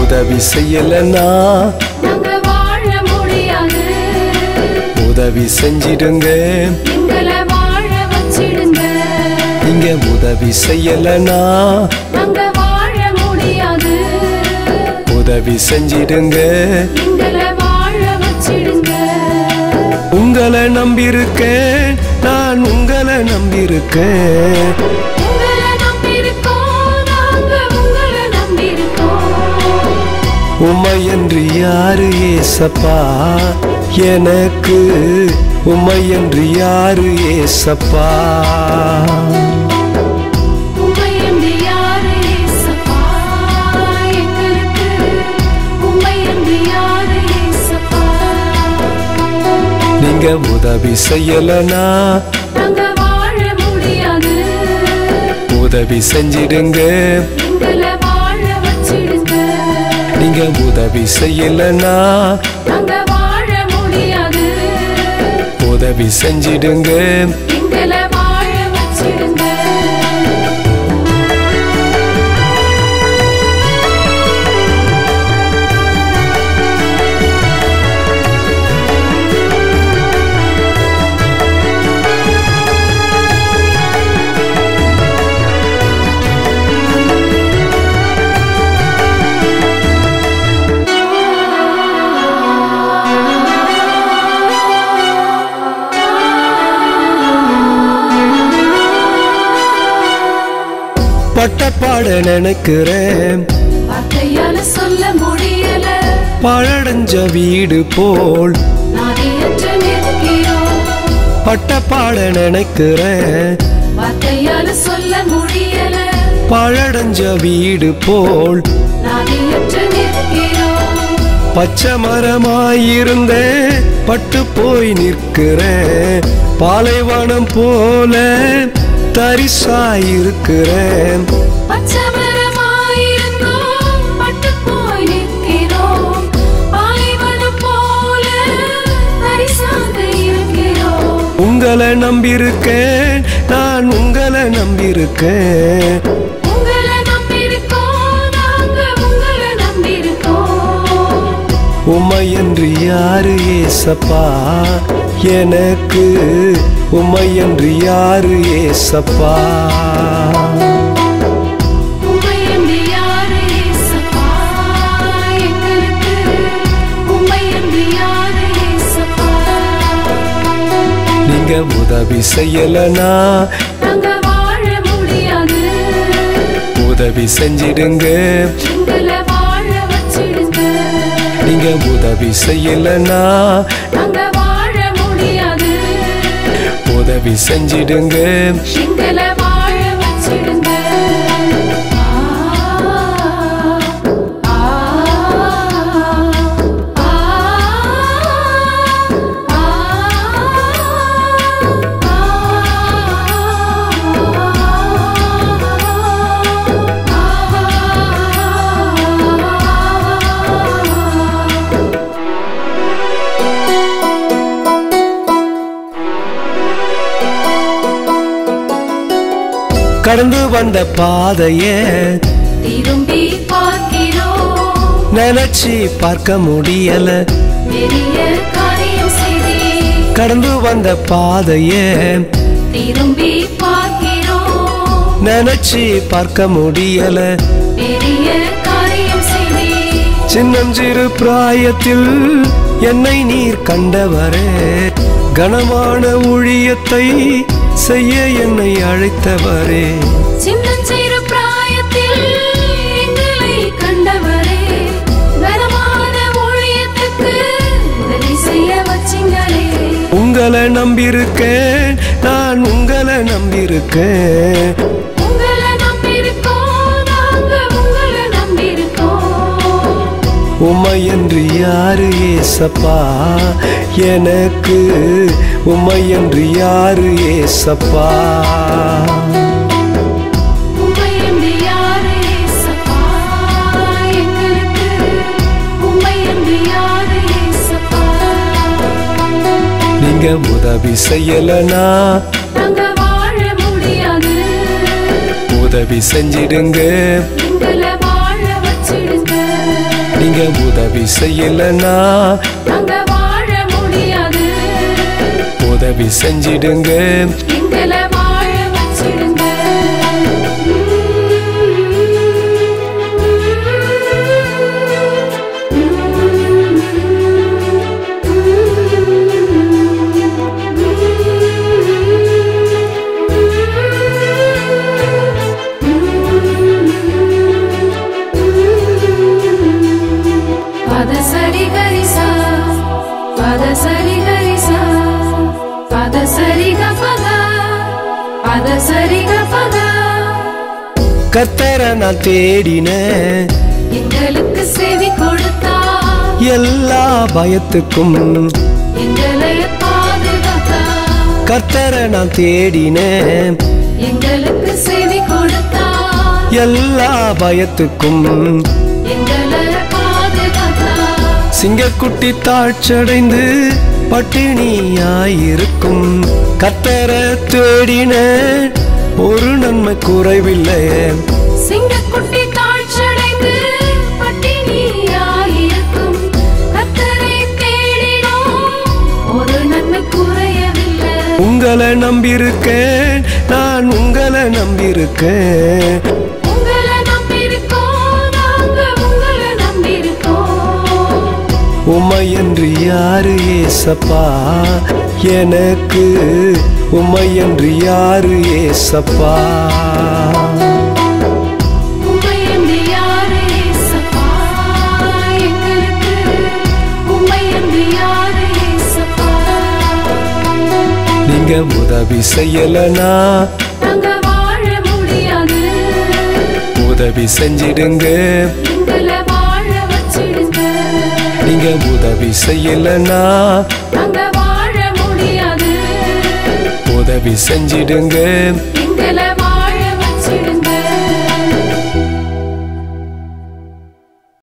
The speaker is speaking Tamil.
உதவி செய்யலனா நாங்க வாழ முடியாது உதவி செஞ்சிடுங்க எங்களை வாழ வச்சிடுங்க நீங்க உதவி செய்யலனா நாங்க வாழ முடியாது உதவி செஞ்சிடுங்க எங்களை வாழ வச்சிடுங்க உங்களை நம்பியிருக்கேன் நான் உங்களை நம்பியிருக்கேன் உங்களை நம்பியிருக்கோம் நாங்க உங்களை நம்பியிருக்கோம் உமையன்று யாரு ஏசப்பா எனக்கு உமையன்று யாரு ஏசப்பா உம்மை என்று யாரு ஏசப்பா எங்களுக்கு உம்மை என்று யாரு ஏசப்பா நீங்க உதவி செய்யலனா நாங்க வாழ முடியாது உதவி செஞ்சிடுங்க எங்களை வாழ வச்சிடுங்க நீங்க உதவி செய்யலனா நாங்க வாழ முடியாது உதவி செஞ்சிடுங்க எங்களை வாழ வச்சிடுங்க பட்டப்பாட நினைக்கிறேன் வார்த்தையால சொல்ல முடியல பழடைஞ்ச வீடு போல் நாடியற்ற நிற்கிறோம் பட்டப்பாட நினைக்கிறேன் வார்த்தையால சொல்ல முடியல பழடைஞ்ச வீடு போல் நாடியற்ற நிற்கிறோம் பச்சை மரமாயிருந்தேன் பட்டு போய் நிற்கிறேன் பாலைவனம் போல தரிசாயிருக்கிறேன் பச்சமரமாயிருந்தோம் பட்டு போய் நிற்கிறோம் பாலைவனம் போல பரிசாக இருக்கிறோம் உங்களை நம்பியிருக்கேன் நான் உங்களை நம்பியிருக்கேன் உங்களை நம்பியிருக்கோம் நாங்க உங்களை நம்பியிருக்கோம் உமையன்று யாரு ஏசப்பா எனக்கு உமையன்று யாரு ஏசப்பா உம்மை என்று யாரு ஏசப்பா எங்களுக்கு உம்மை என்று யாரு ஏசப்பா நீங்க உதவி செய்யலனா நாங்க வாழ முடியாது உதவி செஞ்சிடுங்க எங்களை வாழ வச்சிடுங்க நீங்க உதவி செய்யலனா நாங்க வாழ முடியாது உதவி செஞ்சிடுங்க எங்களை வாழ வச்சிடுங்க ஆ, ஆ, ஆ, ஆ, ஆ. கடந்து வந்த பாதைய திரும்பி பார்க்கிறோம் நினைச்சு பார்க்க முடியல பெரிய காரியம் செய்தே கடந்து வந்த பாதைய திரும்பி பார்க்கிறோம் நினைச்சு பார்க்க முடியல பெரிய காரியம் செய்தே சின்னஞ்சிறு பிராயத்தில் என்னை நீர் கண்டவரே கனமான ஊழியத்தை செய்ய என்னை அழைத்தவரே சின்னஞ்சிறு பிராயத்தில் எங்களை கண்டவரே கனமான ஊழியத்துக்கு உதவி செய்ய வச்சிங்களே உங்களை நம்பியிருக்கேன் நான் உங்களை நம்பியிருக்கேன் உங்களை நம்பியிருக்கோம் நாங்க உங்களை நம்பியிருக்கோம் உமையன்று யாரு ஏசப்பா எனக்கு உமையன்று யாரு ஏசப்பா உம்மை என்று யாரு ஏசப்பா எங்களுக்கு உம்மை என்று யாரு ஏசப்பா நீங்க உதவி செய்யலனா நாங்க வாழ முடியாது உதவி செஞ்சிடுங்க எங்களை வாழ வச்சிடுங்க நீங்க உதவி செய்யலனா நாங்க வாழ முடியாது உதவி செஞ்சிடுங்க எங்களை வாழ வச்சிடுங்க பத சரி கரிசா பத சரி கரிசா பத சரி க பத பத சரி க பத கத்தரை நான் தேடினேன் எங்களுக்கு செவி கொடுத்தா எல்லா பயத்துக்கும் எங்களை பாதுகாத்தா கத்தரை நான் தேடினேன் எங்களுக்கு செவி கொடுத்தா எல்லா பயத்துக்கும் எங்களை பாதுகாத்தா சிங்கக்குட்டி தாழ்ச்சடைந்து பட்டினியாயிருக்கும் கத்தரை தேடினேன் ஒரு நன்மை குறைவில்லை சிங்கக்குட்டி தாழ்ச்சடைந்து பட்டினியாயிருக்கும் கத்தரை தேடினோம் ஒரு நன்மை குறையவில்லை உங்களை நம்பியிருக்கேன் நான் உங்களை நம்பியிருக்கேன் உங்களை நம்பியிருக்கோம் நாங்க உங்களை நம்பியிருக்கோம் உமையன்று யாரு ஏசப்பா எனக்கு உமையன்று யாரு ஏசப்பா உம்மை என்று யாரு ஏசப்பா எங்களுக்கு உம்மை என்று யாரு ஏசப்பா நீங்க உதவி செய்யலனா நாங்க வாழ முடியாது உதவி செஞ்சிடுங்க எங்களை வாழ வச்சிடுங்க நீங்க உதவி செய்யலனா நாங்க வாழ முடியாது உதவி செஞ்சிடுங்க எங்களை